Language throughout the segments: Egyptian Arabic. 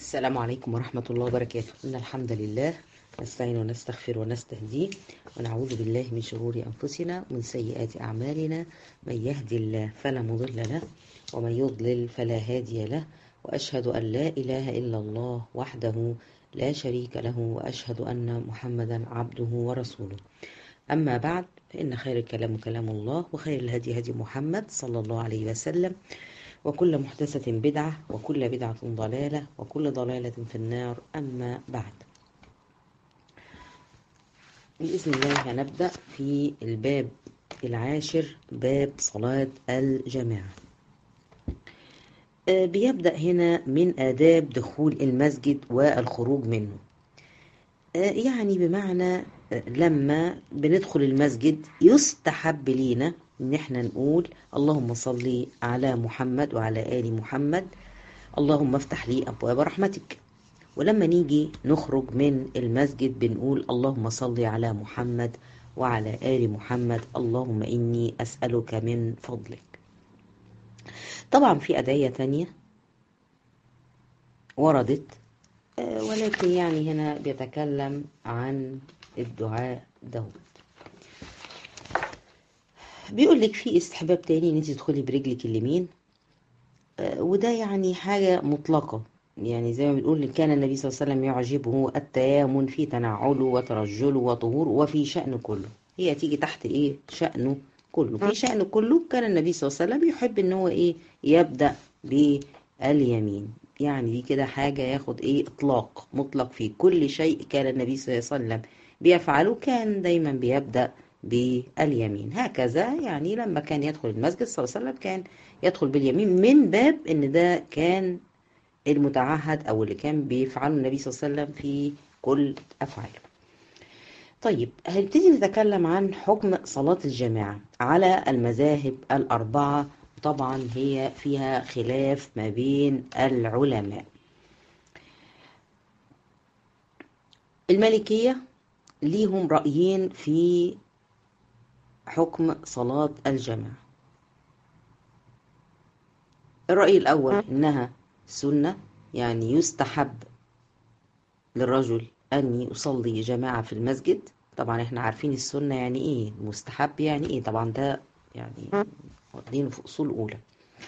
السلام عليكم ورحمة الله وبركاته إن الحمد لله نستعين ونستغفر ونستهديه ونعوذ بالله من شرور أنفسنا ومن سيئات أعمالنا من يهدي الله فلا مضل له ومن يضلل فلا هادي له وأشهد أن لا إله إلا الله وحده لا شريك له وأشهد أن محمدا عبده ورسوله أما بعد فإن خير الكلام كلام الله وخير الهدي هدي محمد صلى الله عليه وسلم وكل محدثة بدعة وكل بدعة ضلالة وكل ضلالة في النار أما بعد بإذن الله هنبدأ في الباب العاشر باب صلاة الجماعة بيبدأ هنا من آداب دخول المسجد والخروج منه يعني بمعنى لما بندخل المسجد يستحب لينا ان احنا نقول اللهم صل على محمد وعلى ال محمد اللهم افتح لي ابواب رحمتك ولما نيجي نخرج من المسجد بنقول اللهم صل على محمد وعلى ال محمد اللهم اني اسالك من فضلك طبعا في ادعيه تانية وردت ولكن يعني هنا بيتكلم عن الدعاء دوت بيقول لك في استحباب تاني ان انت تدخلي برجلك اليمين وده يعني حاجة مطلقة يعني زي ما بنقول كان النبي صلى الله عليه وسلم يعجبه التيامن في تنعله وترجله وطهوره وفي شأنه كله هي تيجي تحت ايه شأنه كله في شأنه كله كان النبي صلى الله عليه وسلم يحب ان هو ايه يبدأ باليمين يعني دي كده حاجة ياخد ايه اطلاق مطلق في كل شيء كان النبي صلى الله عليه وسلم بيفعله كان دايما بيبدأ باليمين هكذا يعني لما كان يدخل المسجد صلى الله عليه وسلم كان يدخل باليمين من باب ان ده كان المتعهد او اللي كان بيفعله النبي صلى الله عليه وسلم في كل افعاله طيب هنبتدي نتكلم عن حكم صلاة الجماعة على المذاهب الأربعة طبعا هي فيها خلاف ما بين العلماء المالكية ليهم رأيين في حكم صلاة الجماعة الرأي الأول إنها سنة يعني يستحب للرجل أن يصلي جماعة في المسجد طبعا احنا عارفين السنة يعني ايه مستحب يعني ايه طبعا ده يعني واخدينه في أصول أولى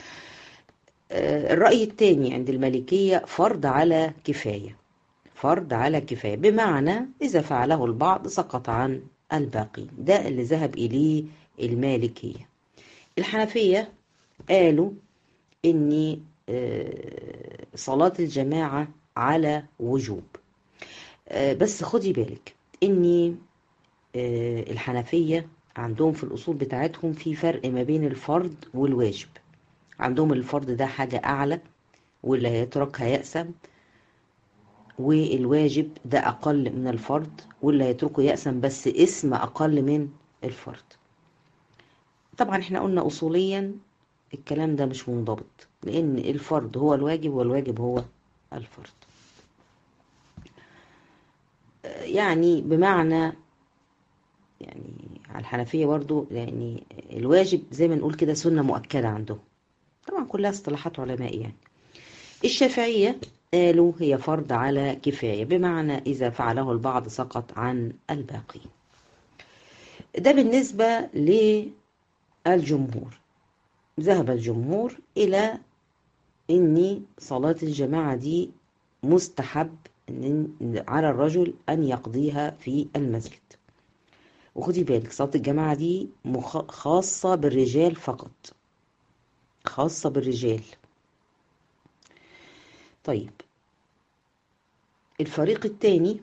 الرأي الثاني عند المالكية فرض على كفاية فرض على كفاية بمعنى إذا فعله البعض سقط عن الباقي ده اللي ذهب إليه المالكية الحنفية قالوا إن صلاة الجماعة على وجوب بس خدي بالك إن الحنفية عندهم في الأصول بتاعتهم في فرق ما بين الفرض والواجب عندهم الفرض ده حاجة أعلى واللي هيترك هيأسم والواجب ده أقل من الفرض واللي هيتركه يأسم بس اسم أقل من الفرض طبعا احنا قلنا أصوليا الكلام ده مش منضبط لأن الفرض هو الواجب والواجب هو الفرض يعني بمعنى يعني على الحنفية برضو يعني الواجب زي ما نقول كده سنة مؤكدة عندهم طبعا كلها اصطلاحات علماء يعني الشافعية قالوا هي فرض على كفاية بمعنى إذا فعله البعض سقط عن الباقي ده بالنسبة للجمهور ذهب الجمهور إلى أن صلاة الجماعة دي مستحب على الرجل أن يقضيها في المسجد وخدي بالك صلاة الجماعة دي خاصة بالرجال فقط خاصة بالرجال طيب الفريق الثاني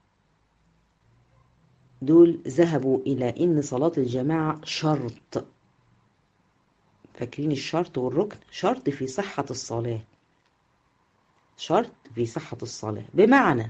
دول ذهبوا إلى إن صلاة الجماعة شرط فاكرين الشرط والركن شرط في صحة الصلاة شرط في صحة الصلاة بمعنى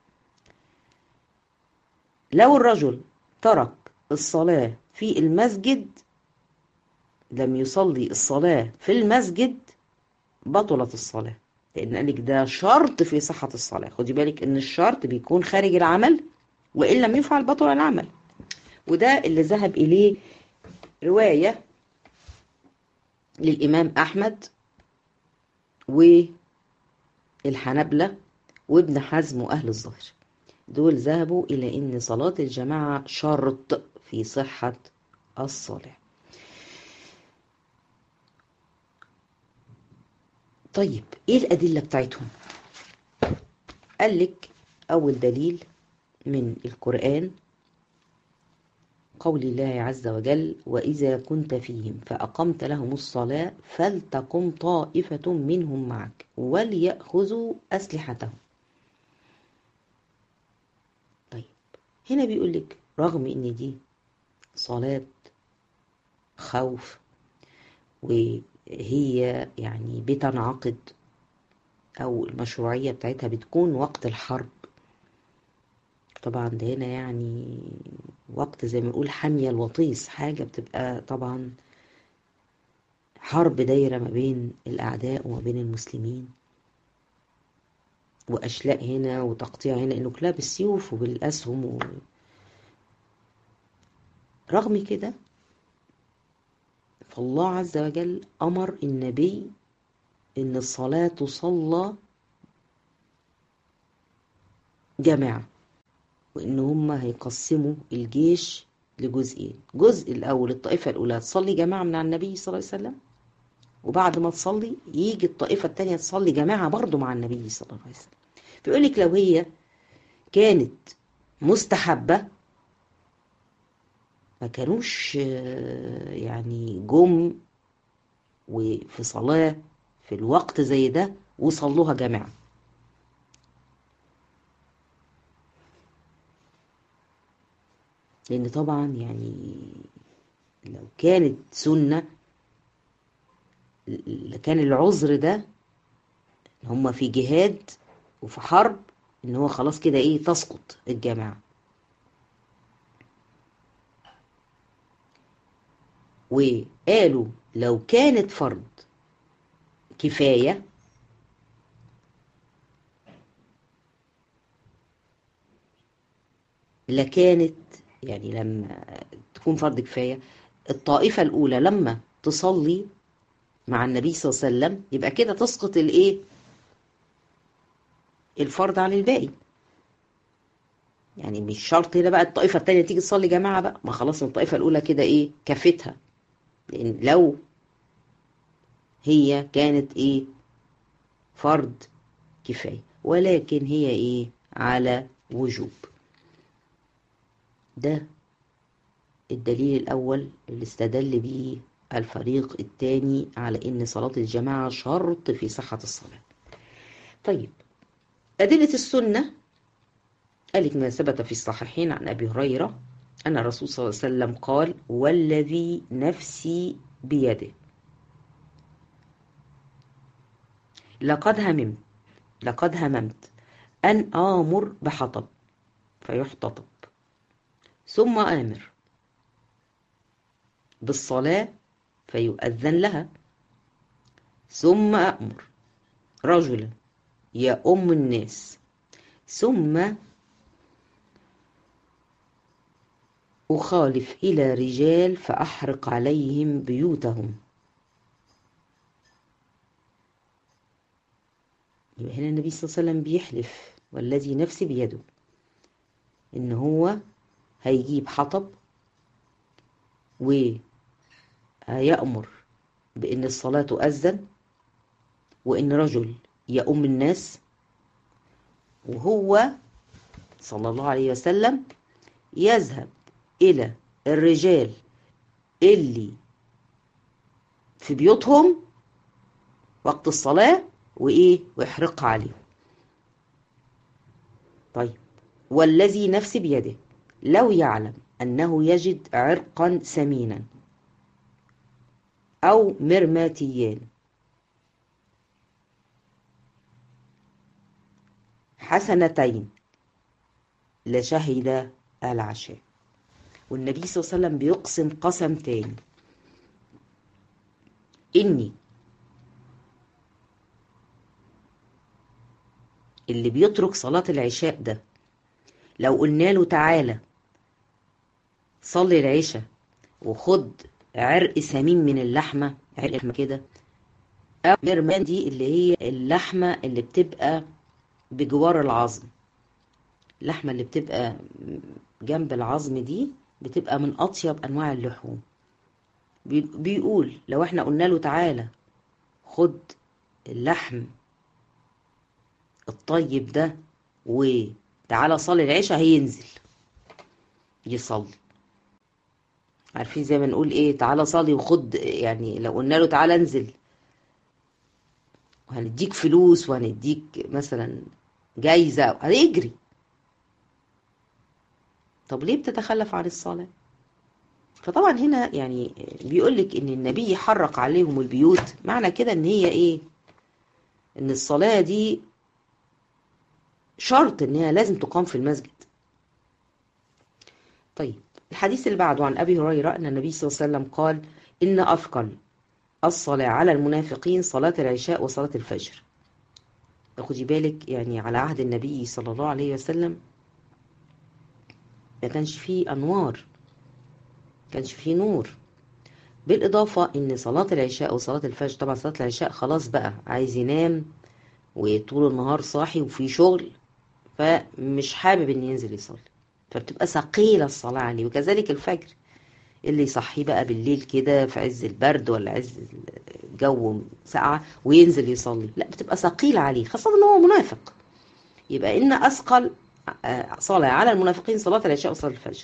لو الرجل ترك الصلاة في المسجد لم يصلي الصلاة في المسجد بطلت الصلاة لأن قالك ده شرط في صحة الصلاة خدي بالك إن الشرط بيكون خارج العمل وإن لم يفعل بطل العمل وده اللي ذهب إليه رواية للإمام أحمد والحنبلة وابن حزم وأهل الظاهر دول ذهبوا إلى أن صلاة الجماعة شرط في صحة الصلاة طيب إيه الأدلة بتاعتهم؟ قال لك أول دليل من القرآن قول الله عز وجل وإذا كنت فيهم فأقمت لهم الصلاة فلتقم طائفة منهم معك وليأخذوا أسلحتهم طيب هنا بيقول لك رغم إن دي صلاة خوف وهي يعني بتنعقد أو المشروعية بتاعتها بتكون وقت الحرب طبعا ده هنا يعني وقت زي ما نقول حامية الوطيس حاجة بتبقى طبعا حرب دايرة ما بين الأعداء وما بين المسلمين وأشلاء هنا وتقطيع هنا إنه كلها بالسيوف وبالأسهم و... رغم كده فالله عز وجل أمر النبي إن الصلاة تصلى جماعة وإن هم هيقسموا الجيش لجزئين جزء الأول الطائفة الأولى تصلي جماعة من على النبي صلى الله عليه وسلم وبعد ما تصلي يجي الطائفة التانية تصلي جماعة برضو مع النبي صلى الله عليه وسلم بيقول لك لو هي كانت مستحبة ما كانوش يعني جم وفي صلاة في الوقت زي ده وصلوها جماعة لأن طبعا يعني لو كانت سنة كان العذر ده هما في جهاد وفي حرب ان هو خلاص كده ايه تسقط الجماعة وقالوا لو كانت فرض كفاية لكانت يعني لما تكون فرض كفاية الطائفة الأولى لما تصلي مع النبي صلى الله عليه وسلم يبقى كده تسقط الايه الفرض عن الباقي يعني مش شرط هنا بقى الطائفة التانية تيجي تصلي جماعة بقى ما خلاص الطائفة الأولى كده ايه كفتها لأن لو هي كانت ايه فرض كفاية ولكن هي ايه على وجوب ده الدليل الأول اللي استدل به الفريق الثاني على إن صلاة الجماعة شرط في صحة الصلاة طيب أدلة السنة قالت ما ثبت في الصحيحين عن أبي هريرة أن الرسول صلى الله عليه وسلم قال والذي نفسي بيده لقد هممت لقد هممت أن آمر بحطب فيحتطب ثم آمر بالصلاة فيؤذن لها ثم أأمر رجلا يؤم الناس ثم أخالف إلى رجال فأحرق عليهم بيوتهم يبقى هنا النبي صلى الله عليه وسلم بيحلف والذي نفسي بيده إن هو هيجيب حطب وهيأمر بإن الصلاة تؤذن وإن رجل يؤم الناس وهو صلى الله عليه وسلم يذهب إلى الرجال اللي في بيوتهم وقت الصلاة وإيه ويحرقها عليهم طيب والذي نفسي بيده لو يعلم أنه يجد عرقا سمينا أو مرماتيان حسنتين لشهد العشاء والنبي صلى الله عليه وسلم بيقسم قسم تاني إني اللي بيترك صلاة العشاء ده لو قلنا له تعالى صلي العشاء وخد عرق سمين من اللحمة عرق كده أو مرمان دي اللي هي اللحمة اللي بتبقى بجوار العظم اللحمة اللي بتبقى جنب العظم دي بتبقى من أطيب أنواع اللحوم بيقول لو احنا قلنا له تعالى خد اللحم الطيب ده وتعالى صلي العشاء هينزل يصلي عارفين زي ما نقول ايه تعالى صلي وخد يعني لو قلنا له تعالى انزل وهنديك فلوس وهنديك مثلا جايزة هيجري طب ليه بتتخلف عن الصلاة فطبعا هنا يعني بيقول لك ان النبي حرق عليهم البيوت معنى كده ان هي ايه ان الصلاة دي شرط ان هي لازم تقام في المسجد طيب الحديث اللي بعده عن ابي هريرة ان النبي صلى الله عليه وسلم قال ان اثقل الصلاة على المنافقين صلاة العشاء وصلاة الفجر خدي بالك يعني على عهد النبي صلى الله عليه وسلم ما كانش فيه أنوار كانش فيه نور بالإضافة إن صلاة العشاء وصلاة الفجر طبعا صلاة العشاء خلاص بقى عايز ينام وطول النهار صاحي وفي شغل فمش حابب إن ينزل يصلي فبتبقى ثقيلة الصلاة عليه وكذلك الفجر اللي يصحيه بقى بالليل كده في عز البرد ولا عز الجو ساقعة وينزل يصلي لا بتبقى ثقيلة عليه خاصة إن هو منافق يبقى إن أثقل صلاة على المنافقين صلاة العشاء وصلاة الفجر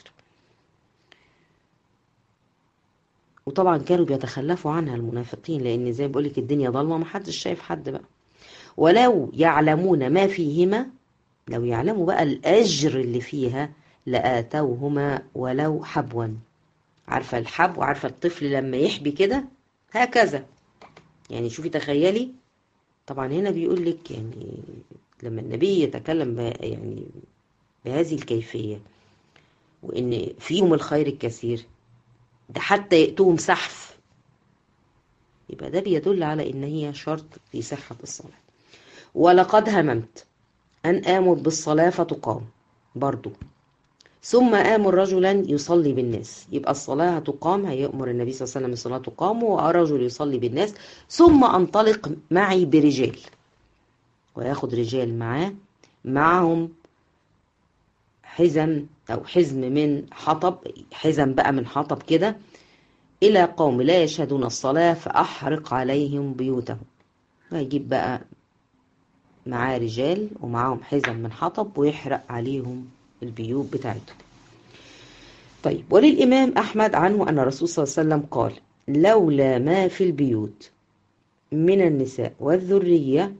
وطبعا كانوا بيتخلفوا عنها المنافقين لأن زي ما بقولك الدنيا ضلمة محدش شايف حد بقى ولو يعلمون ما فيهما لو يعلموا بقى الأجر اللي فيها لآتوهما ولو حبوا عارفة الحب وعارفة الطفل لما يحبي كده هكذا يعني شوفي تخيلي طبعا هنا بيقول لك يعني لما النبي يتكلم يعني بهذه الكيفية وإن فيهم الخير الكثير ده حتى يأتوهم سحف يبقى ده بيدل على إن هي شرط في صحة الصلاة ولقد هممت أن آمر بالصلاة فتقام برضو ثم آمر رجلا يصلي بالناس يبقى الصلاة تقام هيأمر النبي صلى الله عليه وسلم الصلاة تقام ورجل يصلي بالناس ثم أنطلق معي برجال وياخد رجال معاه معهم حزم أو حزم من حطب حزم بقى من حطب كده إلى قوم لا يشهدون الصلاة فأحرق عليهم بيوتهم ويجيب بقى معاه رجال ومعاهم حزم من حطب ويحرق عليهم البيوت بتاعتهم طيب وللإمام أحمد عنه أن الرسول صلى الله عليه وسلم قال لولا ما في البيوت من النساء والذرية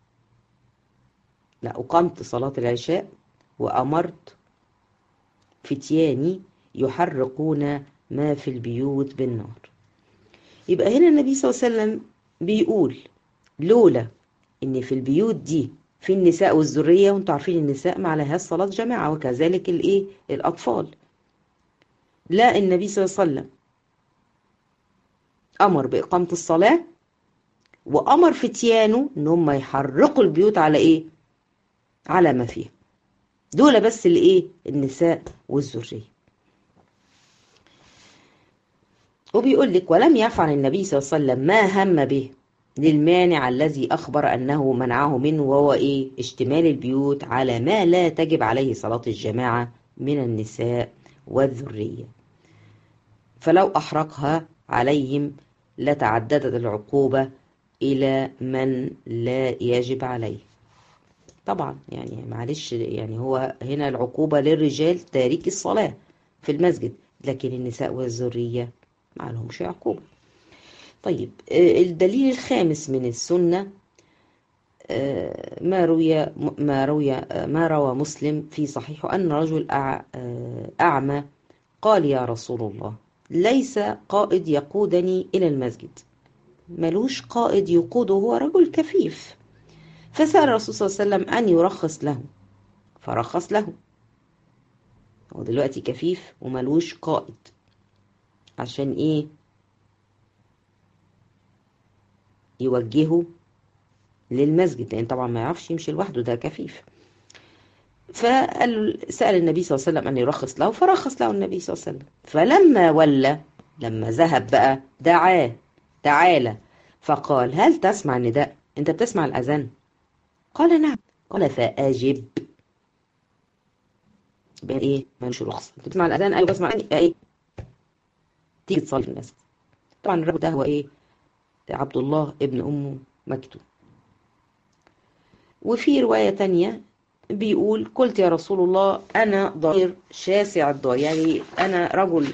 لأقمت صلاة العشاء وأمرت فتياني يحرقون ما في البيوت بالنار يبقى هنا النبي صلى الله عليه وسلم بيقول لولا ان في البيوت دي في النساء والذريه وانتم عارفين النساء ما عليهاش صلاه جماعه وكذلك الايه الاطفال لا النبي صلى الله عليه وسلم امر باقامه الصلاه وامر فتيانه ان هم يحرقوا البيوت على ايه على ما فيها دول بس الايه النساء والذريه وبيقول لك ولم يفعل النبي صلى الله عليه وسلم ما هم به للمانع الذي أخبر أنه منعه منه وهو إيه؟ اشتمال البيوت على ما لا تجب عليه صلاة الجماعة من النساء والذرية فلو أحرقها عليهم لتعددت العقوبة إلى من لا يجب عليه طبعا يعني معلش يعني هو هنا العقوبة للرجال تارك الصلاة في المسجد لكن النساء والذرية ما لهمش عقوبة طيب الدليل الخامس من السنة ما روي ما روي ما روى مسلم في صحيحه أن رجل أعمى قال يا رسول الله ليس قائد يقودني إلى المسجد ملوش قائد يقوده هو رجل كفيف فسأل الرسول صلى الله عليه وسلم أن يرخص له فرخص له هو دلوقتي كفيف وملوش قائد عشان ايه يوجهه للمسجد لان طبعا ما يعرفش يمشي لوحده ده كفيف فقال سأل النبي صلى الله عليه وسلم أن يرخص له فرخص له النبي صلى الله عليه وسلم فلما ولى لما ذهب بقى دعاه تعالى فقال هل تسمع النداء انت بتسمع الأذان قال نعم قال فأجب بين ايه مالوش رخصة انت بتسمع الاذان ايوه بسمع ايه تيجي تصلي في المسجد طبعا الرجل ده هو ايه عبد الله ابن ام مكتوم وفي رواية تانية بيقول قلت يا رسول الله أنا ضرير شاسع الضرر يعني أنا رجل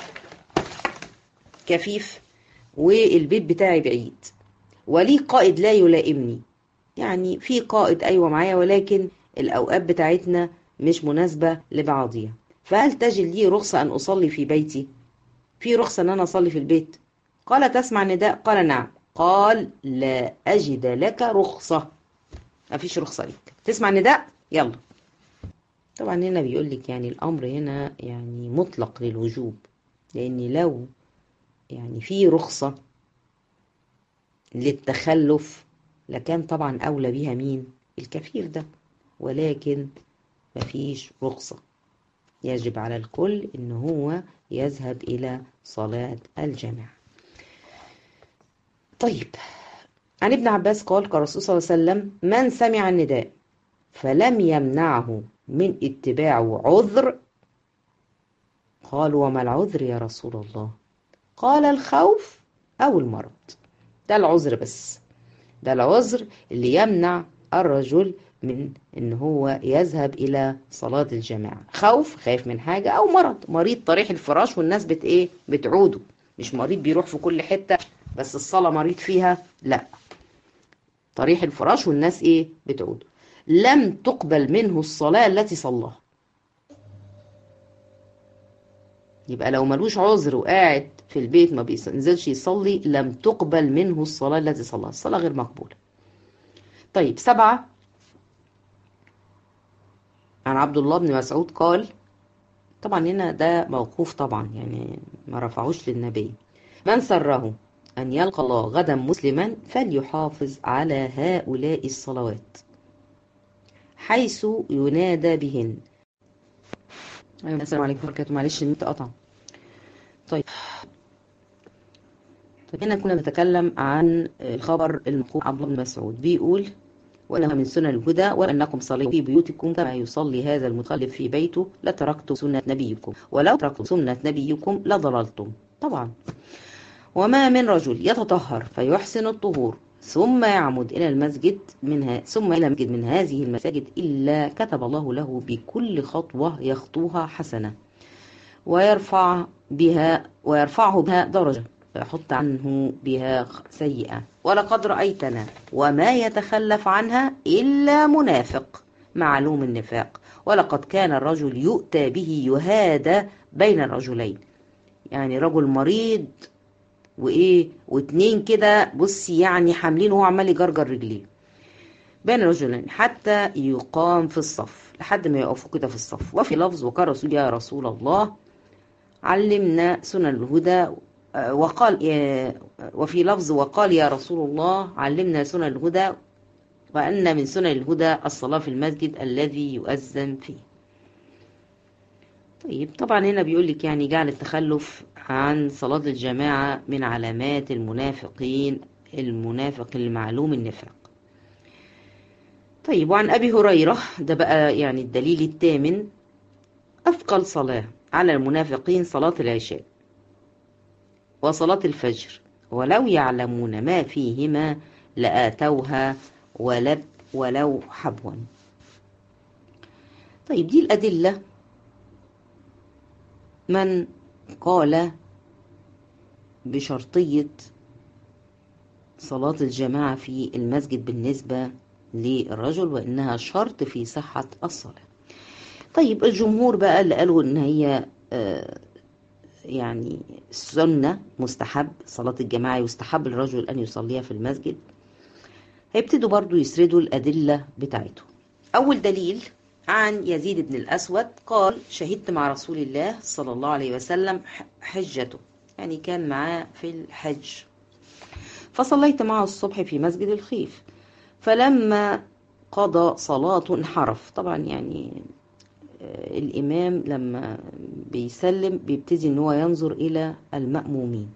كفيف والبيت بتاعي بعيد ولي قائد لا يلائمني يعني في قائد أيوة معايا ولكن الأوقات بتاعتنا مش مناسبة لبعضيها فهل تجد لي رخصة أن أصلي في بيتي في رخصة أن أنا أصلي في البيت قال تسمع نداء قال نعم قال لا أجد لك رخصة ما فيش رخصة ليك تسمع نداء يلا طبعا هنا بيقول لك يعني الأمر هنا يعني مطلق للوجوب لأن لو يعني في رخصة للتخلف لكان طبعا أولى بيها مين الكفير ده ولكن مفيش رخصة يجب على الكل إن هو يذهب إلى صلاة الجماعة طيب عن ابن عباس قال قال الرسول صلى الله عليه وسلم من سمع النداء فلم يمنعه من اتباعه عذر قال وما العذر يا رسول الله قال الخوف أو المرض ده العذر بس ده العذر اللي يمنع الرجل من ان هو يذهب الى صلاة الجماعة خوف خايف من حاجة او مرض مريض طريح الفراش والناس بت ايه بتعوده مش مريض بيروح في كل حتة بس الصلاة مريض فيها لا طريح الفراش والناس ايه بتعوده لم تقبل منه الصلاة التي صلاها يبقى لو ملوش عذر وقاعد في البيت ما بينزلش يصلي لم تقبل منه الصلاة التي صلاها الصلاة غير مقبولة طيب سبعة عن عبد الله بن مسعود قال طبعا هنا ده موقوف طبعا يعني ما رفعوش للنبي من سره أن يلقى الله غدا مسلما فليحافظ على هؤلاء الصلوات حيث ينادى بهن أيوة السلام عليكم ورحمة الله معلش النت قطع طيب طيب هنا كنا نتكلم عن الخبر المقوم عبد الله بن مسعود بيقول وإنها من سنن الهدى وأنكم صليتم في بيوتكم كما يصلي هذا المتخلف في بيته لتركتم سنة نبيكم ولو تركتم سنة نبيكم لضللتم طبعا وما من رجل يتطهر فيحسن الطهور ثم يعمد إلى المسجد منها ثم إلى مسجد من هذه المساجد إلا كتب الله له بكل خطوة يخطوها حسنة ويرفع بها ويرفعه بها درجة ويحط عنه بها سيئة ولقد رأيتنا وما يتخلف عنها إلا منافق معلوم النفاق ولقد كان الرجل يؤتى به يهادى بين الرجلين يعني رجل مريض وايه واتنين كده بصي يعني حاملين وهو عمال يجرجر رجليه بين الرجلين حتى يقام في الصف لحد ما يقفوا كده في الصف وفي لفظ وقال رسول يا رسول الله علمنا سنن الهدى وقال وفي لفظ وقال يا رسول الله علمنا سنن الهدى وأن من سنن الهدى الصلاة في المسجد الذي يؤذن فيه طيب طبعا هنا بيقول لك يعني جعل التخلف عن صلاة الجماعة من علامات المنافقين المنافق المعلوم النفاق طيب وعن أبي هريرة ده بقى يعني الدليل الثامن أثقل صلاة على المنافقين صلاة العشاء وصلاة الفجر ولو يعلمون ما فيهما لآتوها ولب ولو حبوا طيب دي الأدلة من قال بشرطية صلاة الجماعة في المسجد بالنسبة للرجل وإنها شرط في صحة الصلاة طيب الجمهور بقى اللي قالوا إن هي يعني سنة مستحب صلاة الجماعة يستحب للرجل أن يصليها في المسجد هيبتدوا برضو يسردوا الأدلة بتاعتهم أول دليل عن يزيد بن الأسود قال شهدت مع رسول الله صلى الله عليه وسلم حجته يعني كان معاه في الحج فصليت معه الصبح في مسجد الخيف فلما قضى صلاة انحرف طبعا يعني الإمام لما بيسلم بيبتدي ان هو ينظر إلى المأمومين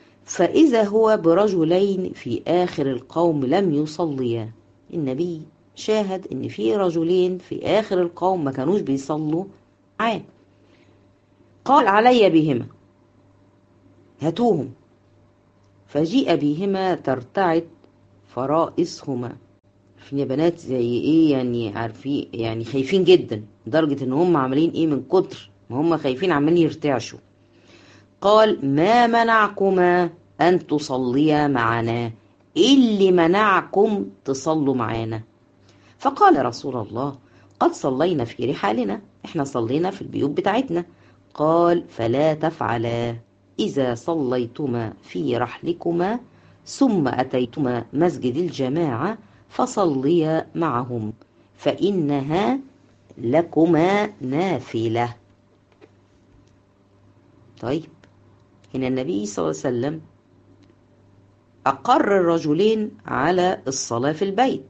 فإذا هو برجلين في آخر القوم لم يصليا النبي شاهد ان في رجلين في اخر القوم ما كانوش بيصلوا معاه قال علي بهما هاتوهم فجيء بهما ترتعد فرائسهما عارفين يا بنات زي ايه يعني عارفين يعني خايفين جدا لدرجة ان هم عاملين ايه من كتر ما هم خايفين عمالين يرتعشوا قال ما منعكما ان تصليا معنا ايه اللي منعكم تصلوا معانا فقال رسول الله قد صلينا في رحالنا احنا صلينا في البيوت بتاعتنا قال فلا تفعلا إذا صليتما في رحلكما ثم أتيتما مسجد الجماعة فصليا معهم فإنها لكما نافلة طيب هنا النبي صلى الله عليه وسلم أقر الرجلين على الصلاة في البيت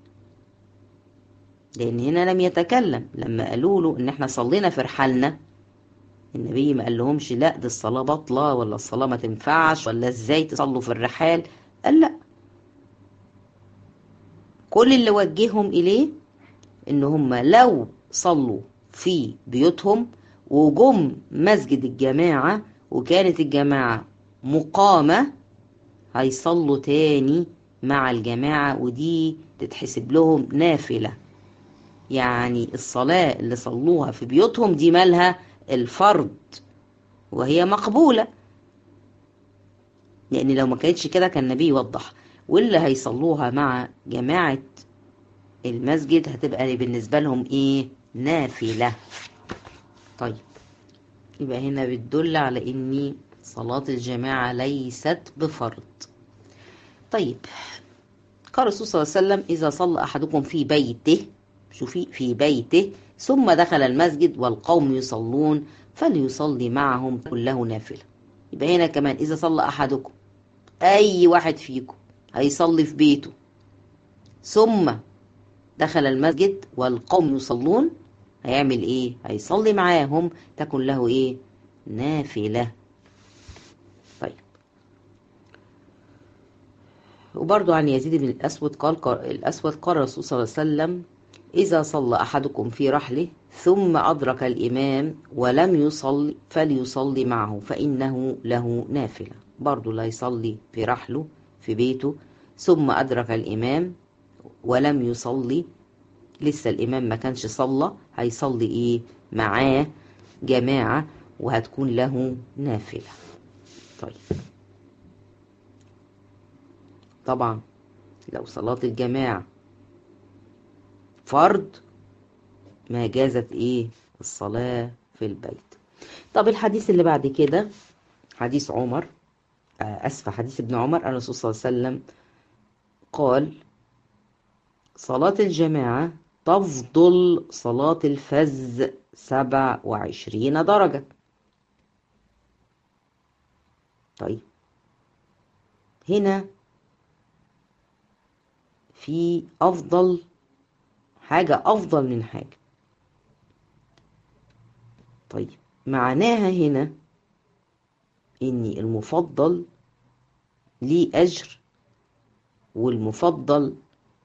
لأن هنا لم يتكلم لما قالوا له إن إحنا صلينا في رحالنا النبي ما قال لهمش لا دي الصلاة بطلة ولا الصلاة ما تنفعش ولا ازاي تصلوا في الرحال قال لا كل اللي وجههم إليه إن هم لو صلوا في بيوتهم وجم مسجد الجماعة وكانت الجماعة مقامة هيصلوا تاني مع الجماعة ودي تتحسب لهم نافلة يعني الصلاة اللي صلوها في بيوتهم دي مالها الفرض وهي مقبولة لأن لو ما كانتش كده كان النبي يوضح واللي هيصلوها مع جماعة المسجد هتبقى بالنسبة لهم إيه نافلة طيب يبقى هنا بتدل على إن صلاة الجماعة ليست بفرض طيب قال الرسول صلى الله عليه وسلم إذا صلى أحدكم في بيته شوفي في بيته ثم دخل المسجد والقوم يصلون فليصلي معهم كله نافلة يبقى هنا كمان إذا صلى أحدكم أي واحد فيكم هيصلي في بيته ثم دخل المسجد والقوم يصلون هيعمل إيه؟ هيصلي معاهم تكن له إيه؟ نافلة طيب وبرضو عن يزيد بن الأسود قال الأسود قال الرسول صلى الله عليه وسلم إذا صلى أحدكم في رحله ثم أدرك الإمام ولم يصلي فليصلي معه فإنه له نافلة برضو لا يصلي في رحله في بيته ثم أدرك الإمام ولم يصلي لسه الإمام ما كانش صلى هيصلي إيه معاه جماعة وهتكون له نافلة طيب طبعا لو صلاة الجماعة فرض ما جازت ايه الصلاة في البيت طب الحديث اللي بعد كده حديث عمر أسفة حديث ابن عمر أن الرسول صلى الله عليه وسلم قال صلاة الجماعة تفضل صلاة الفز سبع وعشرين درجة طيب هنا في أفضل حاجة أفضل من حاجة طيب معناها هنا إن المفضل ليه أجر والمفضل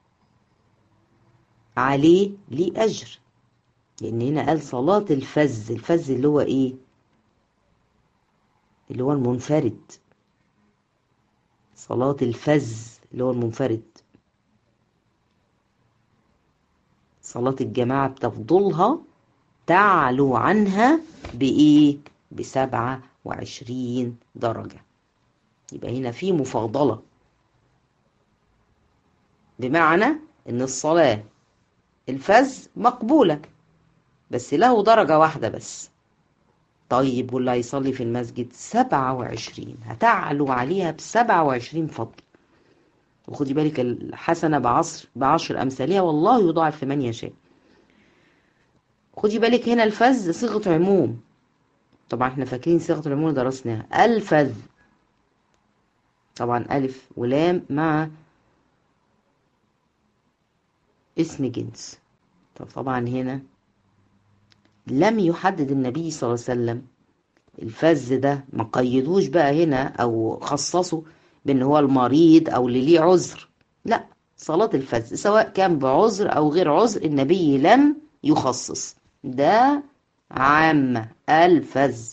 عليه ليه أجر لأن هنا قال صلاة الفز الفز اللي هو إيه اللي هو المنفرد صلاة الفز اللي هو المنفرد صلاة الجماعة بتفضلها تعلو عنها بإيه؟ بسبعة وعشرين درجة يبقى هنا في مفاضلة بمعنى إن الصلاة الفز مقبولة بس له درجة واحدة بس طيب واللي هيصلي في المسجد سبعة وعشرين هتعلو عليها بسبعة وعشرين فضل وخدي بالك الحسنة بعصر بعشر أمثالها والله يضاعف لمن يشاء خدي بالك هنا الفز صيغة عموم طبعا احنا فاكرين صيغة العموم درسناها الفز طبعا ألف ولام مع اسم جنس طب طبعا هنا لم يحدد النبي صلى الله عليه وسلم الفز ده ما قيدوش بقى هنا او خصصه بان هو المريض او اللي ليه عذر لا صلاة الفز سواء كان بعذر أو غير عذر النبي لم يخصص ده عامة الفز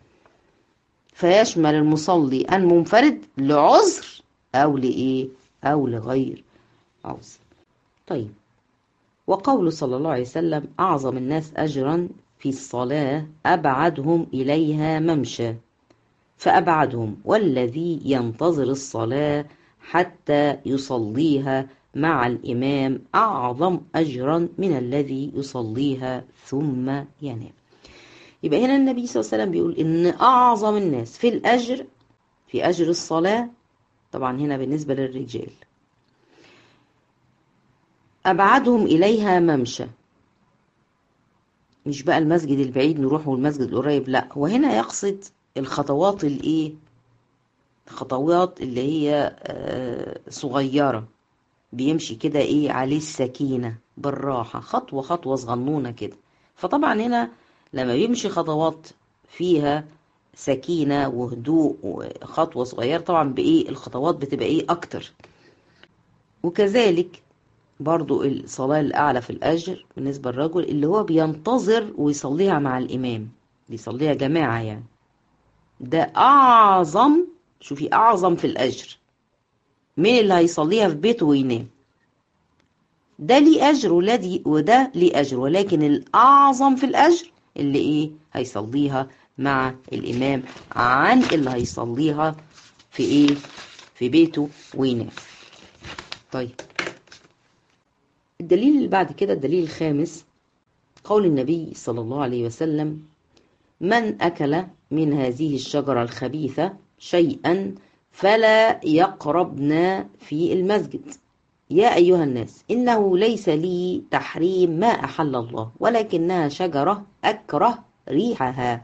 فيشمل المصلي المنفرد لعذر أو لإيه أو لغير عذر طيب وقول صلى الله عليه وسلم أعظم الناس أجرا في الصلاة أبعدهم إليها ممشى فأبعدهم والذي ينتظر الصلاة حتى يصليها مع الإمام أعظم أجرا من الذي يصليها ثم ينام يبقى هنا النبي صلى الله عليه وسلم بيقول إن أعظم الناس في الأجر في أجر الصلاة طبعا هنا بالنسبة للرجال أبعدهم إليها ممشى مش بقى المسجد البعيد نروح والمسجد القريب لا هو هنا يقصد الخطوات الايه الخطوات اللي هي صغيرة بيمشي كده ايه عليه السكينة بالراحة خطوة خطوة صغنونة كده فطبعا هنا لما بيمشي خطوات فيها سكينة وهدوء وخطوة صغيرة طبعا بايه الخطوات بتبقى ايه اكتر وكذلك برضو الصلاة الأعلى في الأجر بالنسبة للرجل اللي هو بينتظر ويصليها مع الإمام بيصليها جماعة يعني ده أعظم شوفي أعظم في الأجر مين اللي هيصليها في بيته وينام ده ليه أجر ولادي وده ليه أجر ولكن الأعظم في الأجر اللي إيه هيصليها مع الإمام عن اللي هيصليها في إيه في بيته وينام طيب الدليل اللي بعد كده الدليل الخامس قول النبي صلى الله عليه وسلم من أكل من هذه الشجرة الخبيثة شيئا فلا يقربنا في المسجد يا أيها الناس إنه ليس لي تحريم ما أحل الله ولكنها شجرة أكره ريحها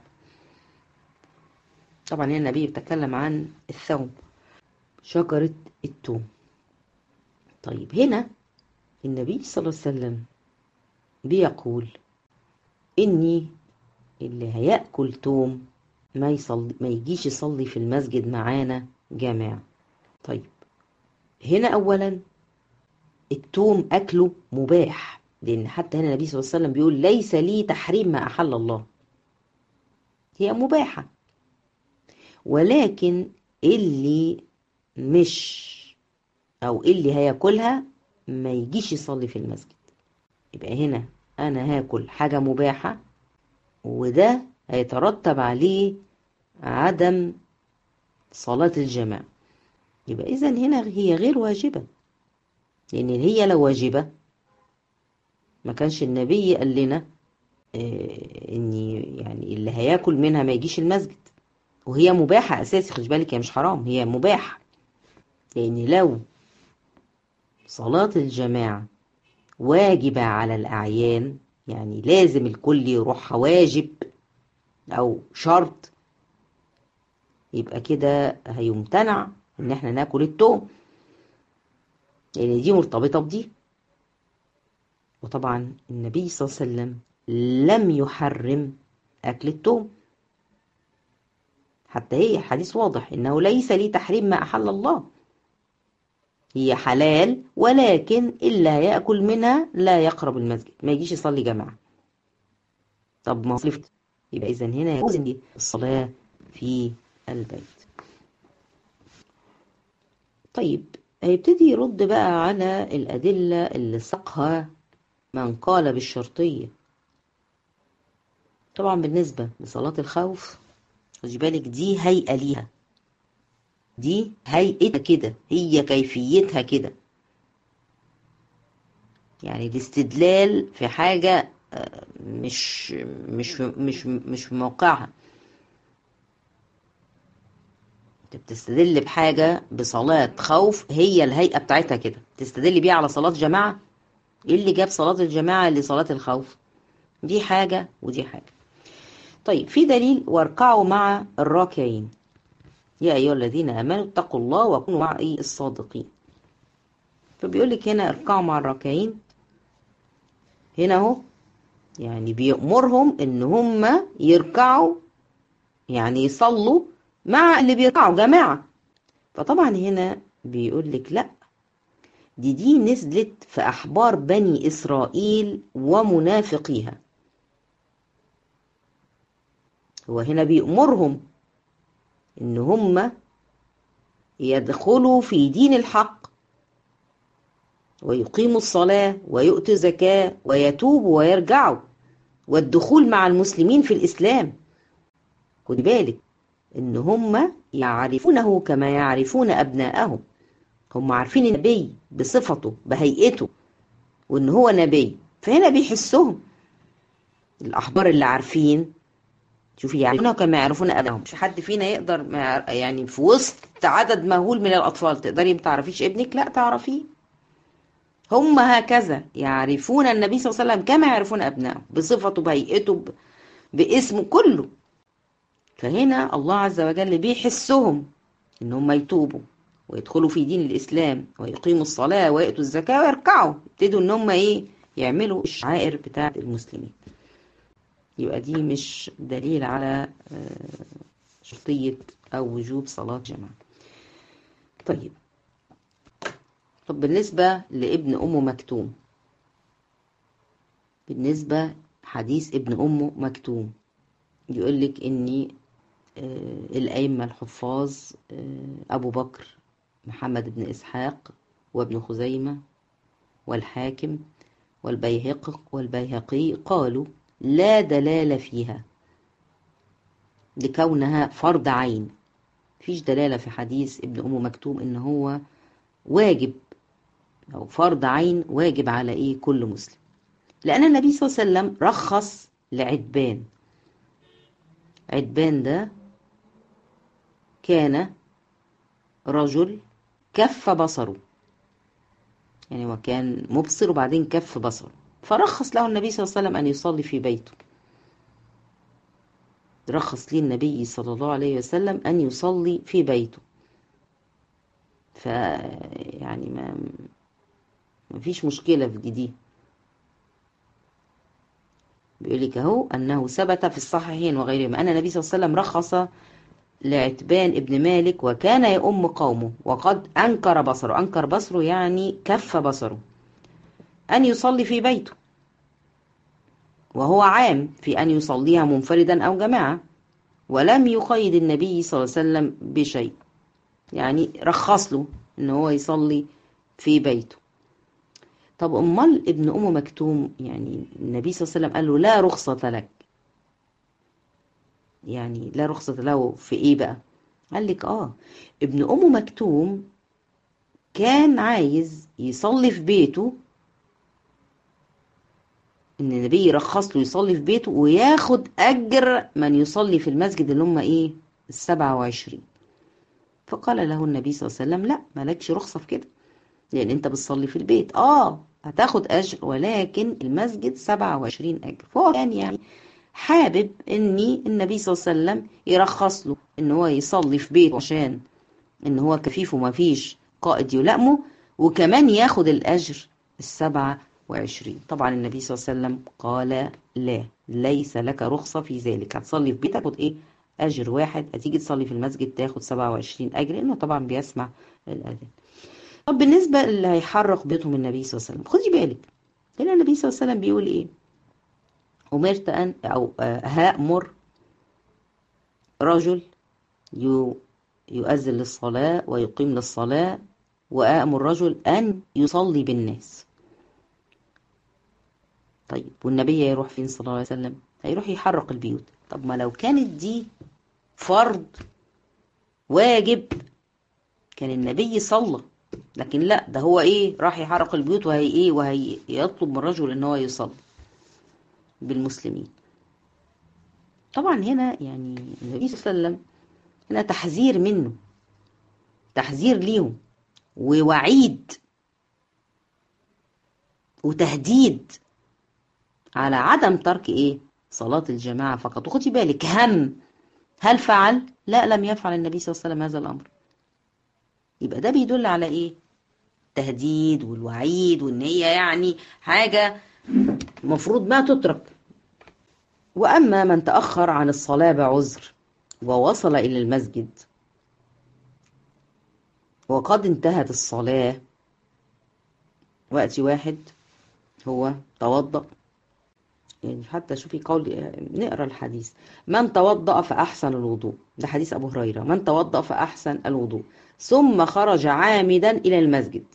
طبعا هنا النبي بيتكلم عن الثوم شجرة التوم طيب هنا النبي صلى الله عليه وسلم بيقول إني اللي هيأكل توم ما يصلي ما يجيش يصلي في المسجد معانا جماعة طيب هنا أولا التوم أكله مباح لأن حتى هنا النبي صلى الله عليه وسلم بيقول ليس لي تحريم ما أحل الله هي مباحة ولكن اللي مش أو اللي هياكلها ما يجيش يصلي في المسجد يبقى هنا أنا هاكل حاجة مباحة وده هيترتب عليه عدم صلاة الجماعة يبقى إذا هنا هي غير واجبة لأن هي لو واجبة ما كانش النبي قال لنا إيه إن يعني اللي هياكل منها ما يجيش المسجد وهي مباحة أساسي خد بالك هي مش حرام هي مباحة لأن لو صلاة الجماعة واجبة على الأعيان يعني لازم الكل يروحها واجب أو شرط يبقى كده هيمتنع إن احنا ناكل التوم لأن دي مرتبطة بدي وطبعا النبي صلى الله عليه وسلم لم يحرم أكل التوم حتى هي حديث واضح إنه ليس لي تحريم ما أحل الله هي حلال ولكن اللي هياكل منها لا يقرب المسجد ما يجيش يصلي جماعه طب ما صلفت يبقى اذا هنا يجوز الصلاه في البيت طيب هيبتدي يرد بقى على الادله اللي ساقها من قال بالشرطيه طبعا بالنسبه لصلاه الخوف خدي بالك دي هيئه ليها دي هيئتها كده هي كيفيتها كده يعني الاستدلال في حاجة مش مش مش مش في موقعها انت بتستدل بحاجة بصلاة خوف هي الهيئة بتاعتها كده تستدل بيها على صلاة جماعة ايه اللي جاب صلاة الجماعة لصلاة الخوف دي حاجة ودي حاجة طيب في دليل واركعوا مع الراكعين يا أيها الذين آمنوا اتقوا الله وكونوا مع إيه الصادقين فبيقول لك هنا اركعوا مع الراكعين هنا اهو يعني بيأمرهم إن هم يركعوا يعني يصلوا مع اللي بيركعوا جماعة فطبعا هنا بيقول لك لا دي دي نزلت في أحبار بني إسرائيل ومنافقيها هو هنا بيأمرهم إن هم يدخلوا في دين الحق ويقيموا الصلاة ويؤتوا زكاة ويتوبوا ويرجعوا والدخول مع المسلمين في الإسلام خد بالك إن هم يعرفونه كما يعرفون أبناءهم هم عارفين النبي بصفته بهيئته وإن هو نبي فهنا بيحسهم الأحبار اللي عارفين شوفي يعرفونه كما يعرفون أبنائهم مش حد فينا يقدر يعني في وسط عدد مهول من الأطفال تقدري ما تعرفيش ابنك لا تعرفيه هم هكذا يعرفون النبي صلى الله عليه وسلم كما يعرفون أبنائهم بصفته بهيئته باسمه كله فهنا الله عز وجل بيحسهم ان هم يتوبوا ويدخلوا في دين الإسلام ويقيموا الصلاة ويأتوا الزكاة ويركعوا يبتدوا ان هم ايه يعملوا الشعائر بتاعة المسلمين يبقى دي مش دليل على شرطية أو وجوب صلاة جماعة طيب طب بالنسبة لابن أم مكتوم بالنسبة حديث ابن أم مكتوم يقول لك إن الأئمة الحفاظ أبو بكر محمد بن إسحاق وابن خزيمة والحاكم والبيهقي والبيهقي قالوا لا دلالة فيها لكونها فرض عين فيش دلالة في حديث ابن أم مكتوم إن هو واجب أو فرض عين واجب على إيه كل مسلم لأن النبي صلى الله عليه وسلم رخص لعتبان عتبان ده كان رجل كف بصره يعني هو كان مبصر وبعدين كف بصره فرخص له النبي صلى الله عليه وسلم أن يصلي في بيته رخص لي النبي صلى الله عليه وسلم أن يصلي في بيته ف يعني ما ما فيش مشكلة في دي بيقول لك اهو أنه ثبت في الصحيحين وغيرهما أن النبي صلى الله عليه وسلم رخص لعتبان ابن مالك وكان يؤم قومه وقد أنكر بصره أنكر بصره يعني كف بصره أن يصلي في بيته وهو عام في أن يصليها منفردا أو جماعة ولم يقيد النبي صلى الله عليه وسلم بشيء يعني رخص له ان هو يصلي في بيته طب امال ابن ام مكتوم يعني النبي صلى الله عليه وسلم قال له لا رخصة لك يعني لا رخصة له في ايه بقى قال لك اه ابن ام مكتوم كان عايز يصلي في بيته ان النبي يرخص له يصلي في بيته وياخد اجر من يصلي في المسجد اللي هم ايه السبعة وعشرين فقال له النبي صلى الله عليه وسلم لا مالكش رخصة في كده لان انت بتصلي في البيت اه هتاخد اجر ولكن المسجد سبعة وعشرين اجر فهو كان يعني حابب اني النبي صلى الله عليه وسلم يرخص له ان هو يصلي في بيته عشان ان هو كفيف وما فيش قائد يلائمه وكمان ياخد الاجر السبعة وعشرين طبعا النبي صلى الله عليه وسلم قال لا ليس لك رخصة في ذلك هتصلي في بيتك خد ايه أجر واحد هتيجي تصلي في المسجد تاخد سبعة وعشرين أجر لأنه طبعا بيسمع الأذان طب بالنسبة اللي هيحرق بيتهم النبي صلى الله عليه وسلم خدي بالك هنا النبي صلى الله عليه وسلم بيقول إيه أمرت أن أو هأمر رجل يؤذن للصلاة ويقيم للصلاة وأأمر رجل أن يصلي بالناس طيب والنبي هيروح فين صلى الله عليه وسلم هيروح يحرق البيوت طب ما لو كانت دي فرض واجب كان النبي صلى لكن لا ده هو ايه راح يحرق البيوت وهي ايه وهي يطلب من الرجل ان هو يصلي بالمسلمين طبعا هنا يعني النبي صلى الله عليه وسلم هنا تحذير منه تحذير ليهم ووعيد وتهديد على عدم ترك ايه صلاة الجماعة فقط وخدي بالك هم هل فعل لا لم يفعل النبي صلى الله عليه وسلم هذا الأمر يبقى ده بيدل على ايه التهديد والوعيد وان هي يعني حاجة مفروض ما تترك وأما من تأخر عن الصلاة بعذر ووصل إلى المسجد وقد انتهت الصلاة وقتي واحد هو توضأ يعني حتى شوفي قول نقرا الحديث من توضأ فأحسن الوضوء ده حديث أبو هريرة من توضأ فأحسن الوضوء ثم خرج عامدا إلى المسجد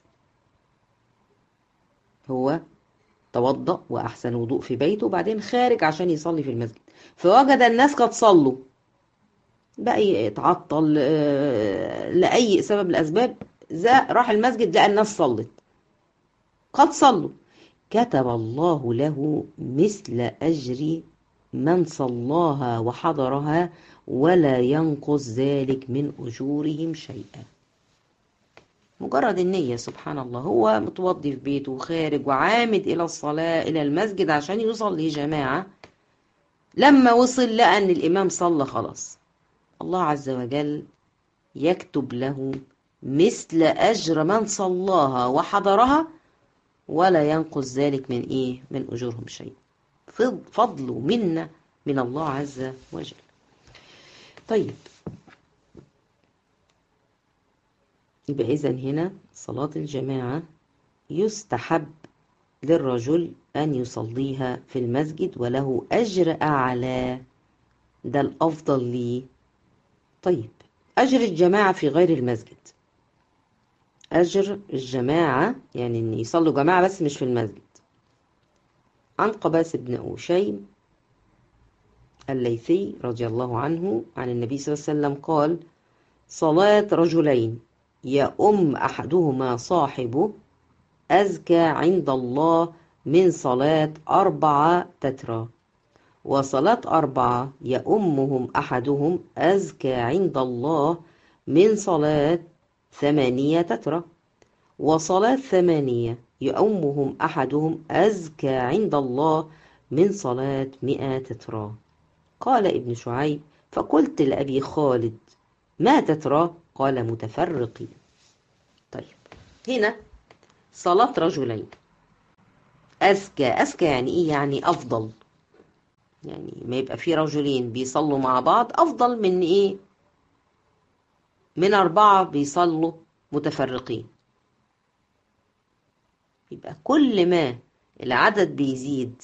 هو توضأ وأحسن الوضوء في بيته وبعدين خارج عشان يصلي في المسجد فوجد الناس قد صلوا بقى يتعطل لأي سبب من الأسباب راح المسجد لقى الناس صلت قد صلوا كتب الله له مثل أجر من صلاها وحضرها ولا ينقص ذلك من أجورهم شيئا مجرد النية سبحان الله هو متوضي في بيته وخارج وعامد إلى الصلاة إلى المسجد عشان يصلي جماعة لما وصل لقى أن الإمام صلى خلاص الله عز وجل يكتب له مثل أجر من صلاها وحضرها ولا ينقص ذلك من إيه من أجورهم شيء فضل منا من الله عز وجل طيب يبقى إذا هنا صلاة الجماعة يستحب للرجل أن يصليها في المسجد وله أجر أعلى ده الأفضل ليه طيب أجر الجماعة في غير المسجد أجر الجماعة يعني إن يصلوا جماعة بس مش في المسجد عن قباس بن أوشيم الليثي رضي الله عنه عن النبي صلى الله عليه وسلم قال صلاة رجلين يؤم أحدهما صاحبه أزكى عند الله من صلاة أربعة تترى وصلاة أربعة يؤمهم أحدهم أزكى عند الله من صلاة ثمانية تترى وصلاة ثمانية يؤمهم أحدهم أزكى عند الله من صلاة مئة تترى قال ابن شعيب فقلت لأبي خالد ما تترى قال متفرقين طيب هنا صلاة رجلين أزكى أزكى يعني إيه يعني أفضل يعني ما يبقى في رجلين بيصلوا مع بعض أفضل من إيه من أربعة بيصلوا متفرقين يبقى كل ما العدد بيزيد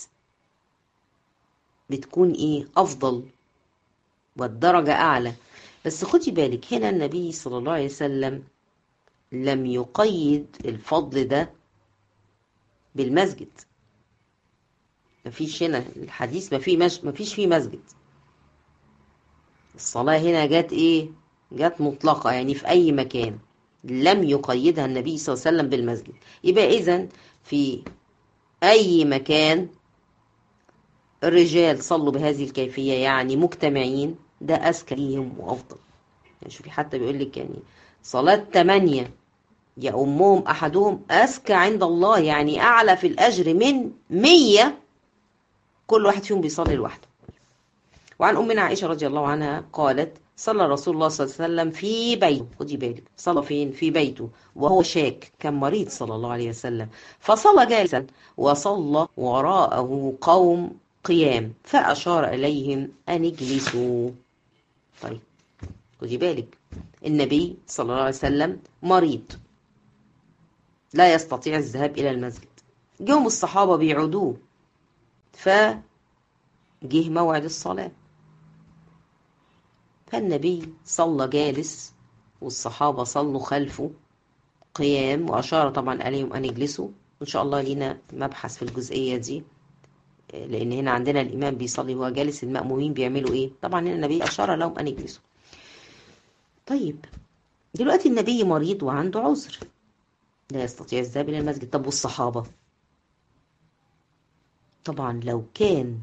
بتكون إيه أفضل والدرجة أعلى بس خدي بالك هنا النبي صلى الله عليه وسلم لم يقيد الفضل ده بالمسجد مفيش هنا الحديث ما فيه مش مفيش فيه مسجد الصلاة هنا جت ايه جت مطلقة يعني في اي مكان لم يقيدها النبي صلى الله عليه وسلم بالمسجد يبقى اذا في اي مكان الرجال صلوا بهذه الكيفية يعني مجتمعين ده أذكى ليهم وأفضل يعني شوفي حتى بيقول لك يعني صلاة تمانية يأمهم أحدهم أذكى عند الله يعني أعلى في الأجر من مية كل واحد فيهم بيصلي لوحده وعن أمنا عائشة رضي الله عنها قالت صلى رسول الله صلى الله عليه وسلم في بيته خدي بالك صلى فين في بيته وهو شاك كان مريض صلى الله عليه وسلم فصلى جالسا وصلى وراءه قوم قيام فأشار إليهم أن اجلسوا طيب خدي بالك النبي صلى الله عليه وسلم مريض لا يستطيع الذهاب إلى المسجد جم الصحابة بيعودوه فجه موعد الصلاة فالنبي صلى جالس والصحابة صلوا خلفه قيام وأشار طبعا عليهم أن يجلسوا إن شاء الله لينا مبحث في الجزئية دي لأن هنا عندنا الإمام بيصلي وهو جالس المأمومين بيعملوا إيه طبعا هنا النبي أشار لهم أن يجلسوا طيب دلوقتي النبي مريض وعنده عذر لا يستطيع الذهاب إلى المسجد طب والصحابة طبعا لو كان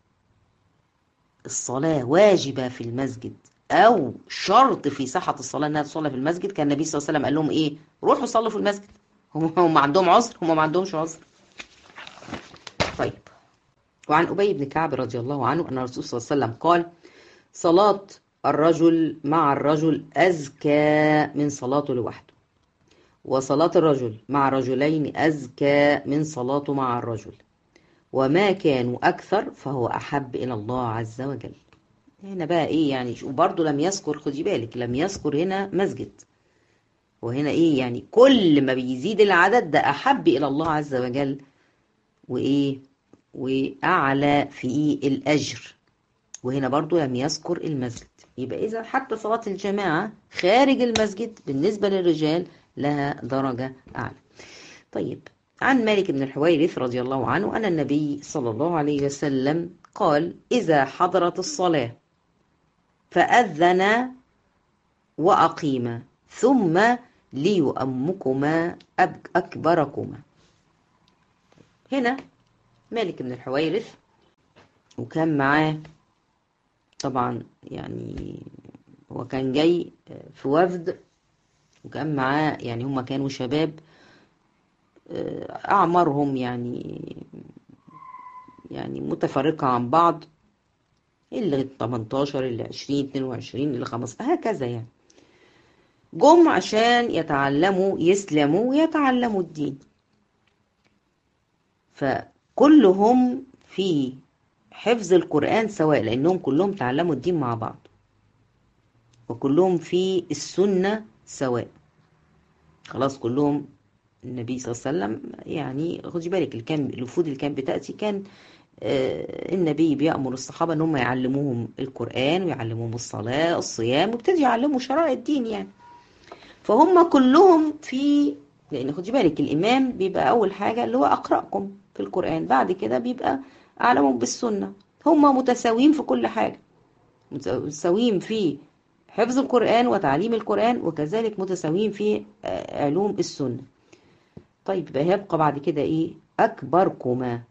الصلاة واجبة في المسجد أو شرط في صحة الصلاة أنها تصلى في المسجد كان النبي صلى الله عليه وسلم قال لهم إيه روحوا صلوا في المسجد هم, هم عندهم عذر هم ما عندهمش عذر طيب وعن أبي بن كعب رضي الله عنه أن الرسول صلى الله عليه وسلم قال صلاة الرجل مع الرجل أزكى من صلاته لوحده وصلاة الرجل مع رجلين أزكى من صلاته مع الرجل وما كانوا أكثر فهو أحب إلى الله عز وجل هنا بقى إيه يعني وبرضه لم يذكر خدي بالك لم يذكر هنا مسجد وهنا ايه يعني كل ما بيزيد العدد ده احب الى الله عز وجل وايه واعلى في الاجر وهنا برضو لم يذكر المسجد يبقى اذا حتى صلاة الجماعة خارج المسجد بالنسبة للرجال لها درجة اعلى طيب عن مالك بن الحويرث رضي الله عنه أن النبي صلى الله عليه وسلم قال إذا حضرت الصلاة فأذن وأقيم ثم ليؤمكما أكبركما هنا مالك بن الحويرث وكان معاه طبعا يعني هو كان جاي في وفد وكان معاه يعني هم كانوا شباب أعمارهم يعني يعني متفرقة عن بعض اللي 18 اللي 20 22 اللي 15 هكذا يعني جم عشان يتعلموا يسلموا ويتعلموا الدين فكلهم في حفظ القرآن سواء لأنهم كلهم تعلموا الدين مع بعض وكلهم في السنة سواء خلاص كلهم النبي صلى الله عليه وسلم يعني خدي بالك اللي كان الوفود اللي كانت بتأتي كان آه النبي بيأمر الصحابة ان هم يعلموهم القرآن ويعلموهم الصلاة الصيام وابتدوا يعلموا شرائع الدين يعني فهم كلهم في لان خدي بالك الامام بيبقى اول حاجة اللي هو اقرأكم في القرآن بعد كده بيبقى اعلمهم بالسنة هم متساويين في كل حاجة متساويين في حفظ القرآن وتعليم القرآن وكذلك متساويين في علوم السنة طيب يبقى هيبقى بعد كده ايه اكبركما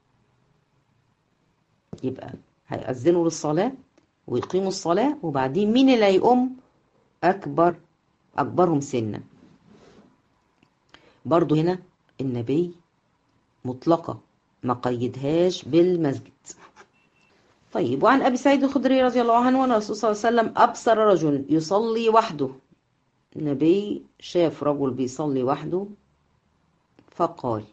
يبقى هيأذنوا للصلاة ويقيموا الصلاة وبعدين مين اللي هيقوم اكبر اكبرهم سنا برضو هنا النبي مطلقة ما قيدهاش بالمسجد طيب وعن ابي سعيد الخدري رضي الله عنه ان الرسول صلى الله عليه وسلم ابصر رجل يصلي وحده النبي شاف رجل بيصلي وحده فقال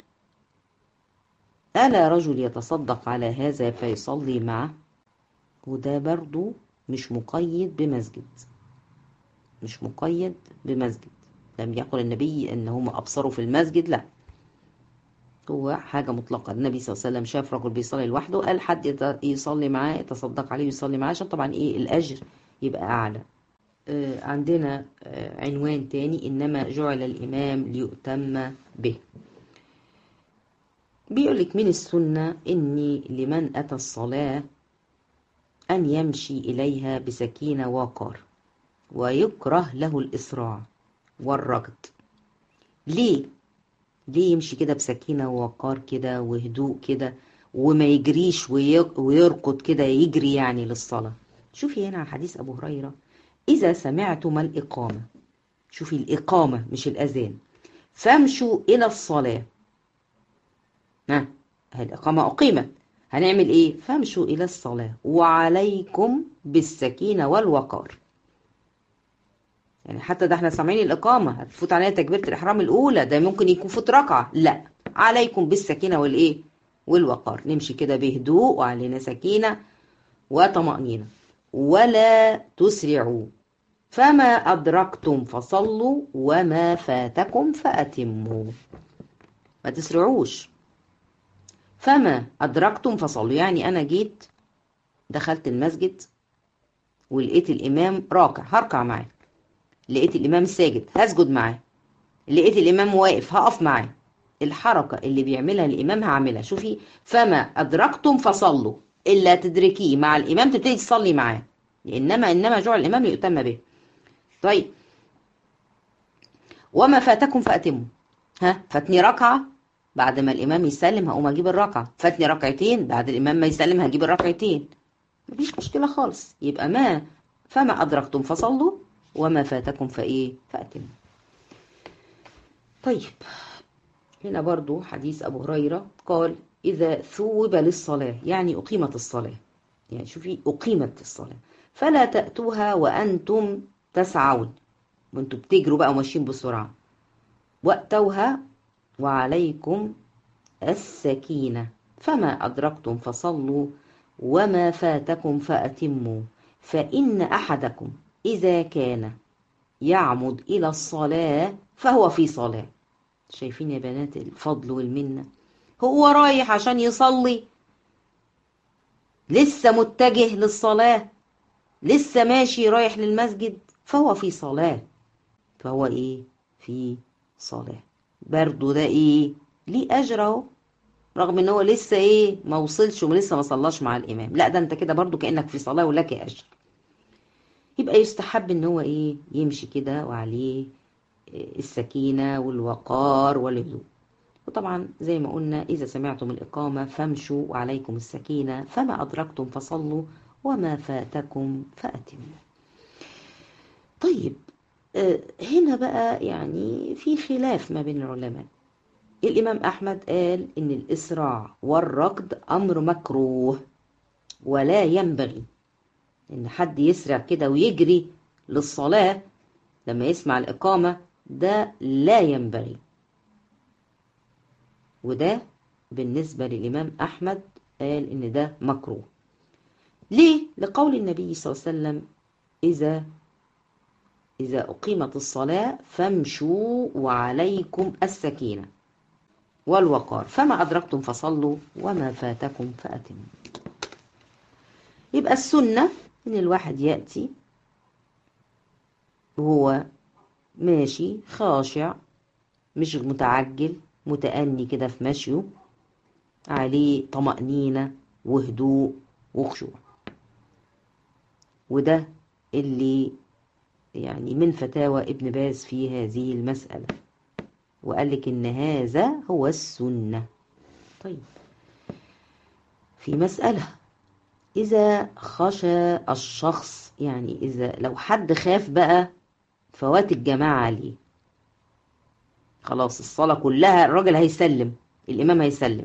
ألا رجل يتصدق على هذا فيصلي معه وده برضو مش مقيد بمسجد مش مقيد بمسجد لم يقل النبي ان هم ابصروا في المسجد لا هو حاجة مطلقة النبي صلى الله عليه وسلم شاف رجل بيصلي لوحده قال حد يصلي معاه يتصدق عليه ويصلي معاه عشان طبعا ايه الاجر يبقى اعلى آه عندنا آه عنوان تاني انما جعل الامام ليؤتم به بيقول لك من السنة إني لمن أتى الصلاة أن يمشي إليها بسكينة وقار ويكره له الإسراع والركض ليه؟ ليه يمشي كده بسكينة ووقار كده وهدوء كده وما يجريش ويركض كده يجري يعني للصلاة شوفي هنا حديث أبو هريرة إذا سمعتم الإقامة شوفي الإقامة مش الأذان فامشوا إلى الصلاة ها الإقامة أقيمت هنعمل إيه؟ فامشوا إلى الصلاة وعليكم بالسكينة والوقار يعني حتى ده احنا سامعين الإقامة هتفوت علينا تكبيرة الإحرام الأولى ده ممكن يكون فوت ركعة لا عليكم بالسكينة والإيه؟ والوقار نمشي كده بهدوء وعلينا سكينة وطمأنينة ولا تسرعوا فما أدركتم فصلوا وما فاتكم فأتموا ما تسرعوش فما أدركتم فصلوا يعني أنا جيت دخلت المسجد ولقيت الإمام راكع هركع معاه لقيت الإمام ساجد هسجد معاه لقيت الإمام واقف هقف معاه الحركة اللي بيعملها الإمام هعملها شوفي فما أدركتم فصلوا إلا تدركيه مع الإمام تبتدي تصلي معاه إنما إنما جعل الإمام ليؤتم به طيب وما فاتكم فأتموا ها فاتني ركعة بعد ما الإمام يسلم هقوم أجيب الركعة فاتني ركعتين بعد الإمام ما يسلم هجيب الركعتين مفيش مشكلة خالص يبقى ما فما أدركتم فصلوا وما فاتكم فإيه فأتموا طيب هنا برضو حديث أبو هريرة قال إذا ثوب للصلاة يعني أقيمت الصلاة يعني شوفي أقيمت الصلاة فلا تأتوها وأنتم تسعون وانتم بتجروا بقى وماشيين بسرعة وأتوها وعليكم السكينة فما أدركتم فصلوا وما فاتكم فأتموا فإن أحدكم إذا كان يعمد إلى الصلاة فهو في صلاة شايفين يا بنات الفضل والمنة هو رايح عشان يصلي لسه متجه للصلاة لسه ماشي رايح للمسجد فهو في صلاة فهو ايه في صلاة برضو ده ايه ليه اجر اهو رغم ان هو لسه ايه ما وصلش ولسه ما صلاش مع الامام لا ده انت كده برضو كانك في صلاه ولك اجر يبقى يستحب ان هو ايه يمشي كده وعليه السكينه والوقار والهدوء وطبعا زي ما قلنا اذا سمعتم الاقامه فامشوا وعليكم السكينه فما ادركتم فصلوا وما فاتكم فاتموا طيب هنا بقى يعني في خلاف ما بين العلماء الإمام أحمد قال إن الإسراع والركض أمر مكروه ولا ينبغي إن حد يسرع كده ويجري للصلاة لما يسمع الإقامة ده لا ينبغي وده بالنسبة للإمام أحمد قال إن ده مكروه ليه؟ لقول النبي صلى الله عليه وسلم إذا إذا أقيمت الصلاة فامشوا وعليكم السكينة والوقار فما أدركتم فصلوا وما فاتكم فأتموا يبقى السنة إن الواحد يأتي وهو ماشي خاشع مش متعجل متأني كده في مشيه عليه طمأنينة وهدوء وخشوع وده اللي يعني من فتاوى ابن باز في هذه المسألة وقال لك إن هذا هو السنة طيب في مسألة إذا خشى الشخص يعني إذا لو حد خاف بقى فوات الجماعة عليه خلاص الصلاة كلها الراجل هيسلم الإمام هيسلم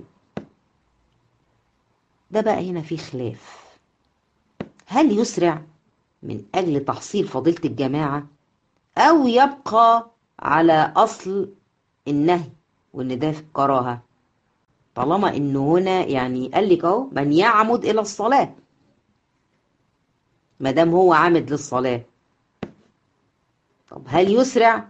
ده بقى هنا في خلاف هل يسرع من أجل تحصيل فضيلة الجماعة أو يبقى على أصل النهي وإن ده كراهة طالما إنه هنا يعني قال لك أهو من يعمد إلى الصلاة ما دام هو عامد للصلاة طب هل يسرع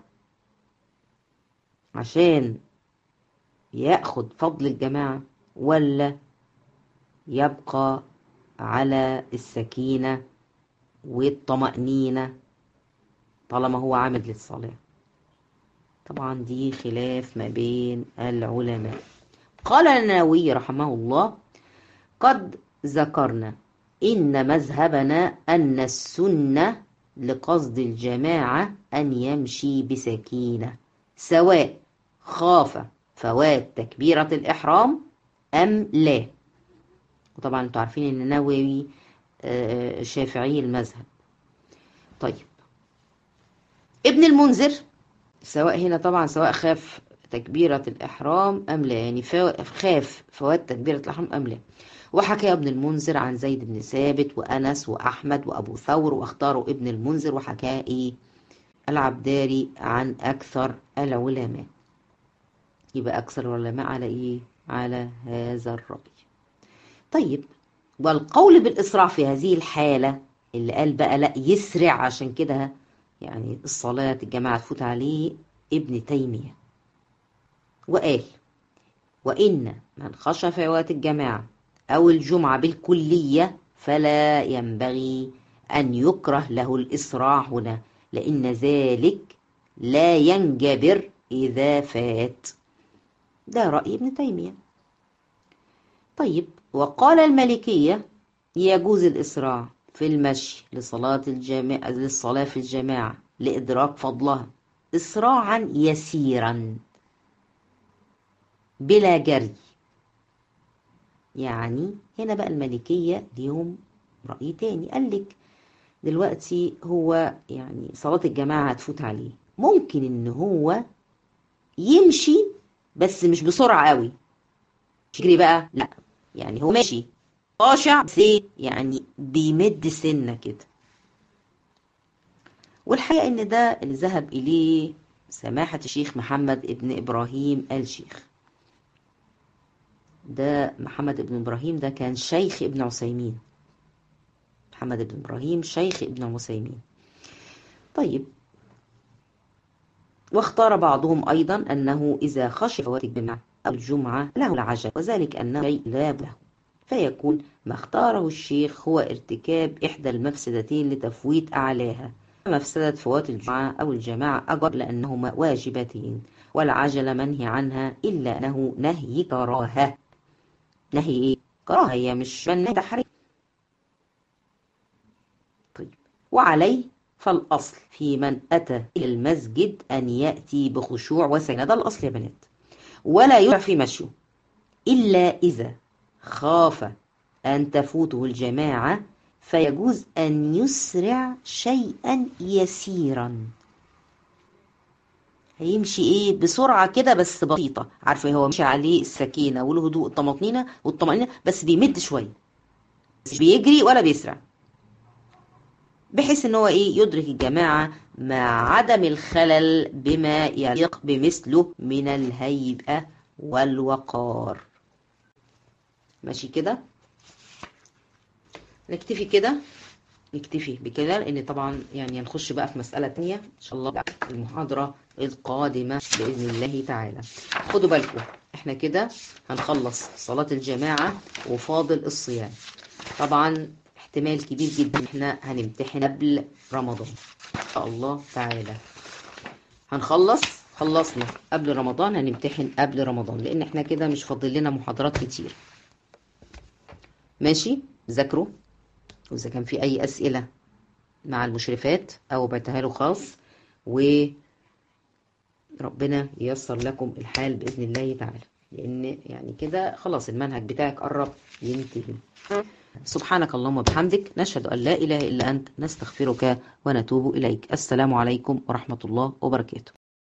عشان ياخد فضل الجماعة ولا يبقى على السكينة والطمأنينة طالما هو عامد للصلاة طبعا دي خلاف ما بين العلماء قال النووي رحمه الله قد ذكرنا إن مذهبنا أن السنة لقصد الجماعة أن يمشي بسكينة سواء خاف فوات تكبيرة الإحرام أم لا وطبعا انتوا عارفين ان النووي شافعي المذهب طيب ابن المنذر سواء هنا طبعا سواء خاف تكبيرة الإحرام أم لا يعني خاف فوات تكبيرة الإحرام أم لا وحكى ابن المنذر عن زيد بن ثابت وأنس وأحمد وأبو ثور واختاروا ابن المنذر وحكى إيه العبداري عن أكثر العلماء يبقى أكثر العلماء على إيه على هذا الرأي طيب والقول بالإسراع في هذه الحالة اللي قال بقى لا يسرع عشان كده يعني الصلاة الجماعة تفوت عليه ابن تيمية وقال وإن من خشى فوات الجماعة أو الجمعة بالكلية فلا ينبغي أن يكره له الإسراع هنا لأن ذلك لا ينجبر إذا فات ده رأي ابن تيمية طيب وقال الملكية يجوز الإسراع في المشي لصلاة الجامع للصلاة في الجماعة لإدراك فضلها إسراعا يسيرا بلا جري يعني هنا بقى الملكية ليهم رأي تاني قال لك دلوقتي هو يعني صلاة الجماعة هتفوت عليه ممكن ان هو يمشي بس مش بسرعة قوي يجري بقى لا يعني هو ماشي خاشع بس يعني بيمد سنة كده والحقيقة ان ده اللي ذهب اليه سماحة الشيخ محمد ابن ابراهيم آل شيخ ده محمد ابن ابراهيم ده كان شيخ ابن عثيمين محمد ابن ابراهيم شيخ ابن عثيمين طيب واختار بعضهم أيضا أنه إذا خشي فوات الجمعة أو الجمعة له العجل وذلك أنه شيء لا له فيكون ما اختاره الشيخ هو ارتكاب إحدى المفسدتين لتفويت أعلاها مفسدة فوات الجمعة أو الجماعة أجر لأنهما واجبتين والعجلة منهي عنها إلا أنه نهي كراهة نهي إيه؟ كراهة هي مش من تحريم طيب وعليه فالأصل في من أتى إلى المسجد أن يأتي بخشوع وسكينة ده الأصل يا بنات ولا يدع في مشيه إلا إذا خاف أن تفوته الجماعة فيجوز أن يسرع شيئا يسيرا هيمشي ايه بسرعة كده بس بسيطة عارفة هو مشي عليه السكينة والهدوء الطمأنينة والطمأنينة بس بيمد شوية مش بيجري ولا بيسرع بحيث ان هو ايه يدرك الجماعة مع عدم الخلل بما يليق بمثله من الهيبة والوقار ماشي كده نكتفي كده نكتفي بكده لان طبعا يعني هنخش بقى في مسألة تانية ان شاء الله المحاضرة القادمة بإذن الله تعالى خدوا بالكم احنا كده هنخلص صلاة الجماعة وفاضل الصيام طبعا احتمال كبير جدا احنا هنمتحن قبل رمضان ان شاء الله تعالى هنخلص خلصنا قبل رمضان هنمتحن قبل رمضان لان احنا كده مش فاضل لنا محاضرات كتير ماشي ذاكروا واذا كان في اي اسئله مع المشرفات او بعتها له خاص وربنا ييسر لكم الحال باذن الله تعالى لان يعني كده خلاص المنهج بتاعك قرب ينتهي سبحانك اللهم وبحمدك نشهد ان لا اله الا انت نستغفرك ونتوب اليك السلام عليكم ورحمه الله وبركاته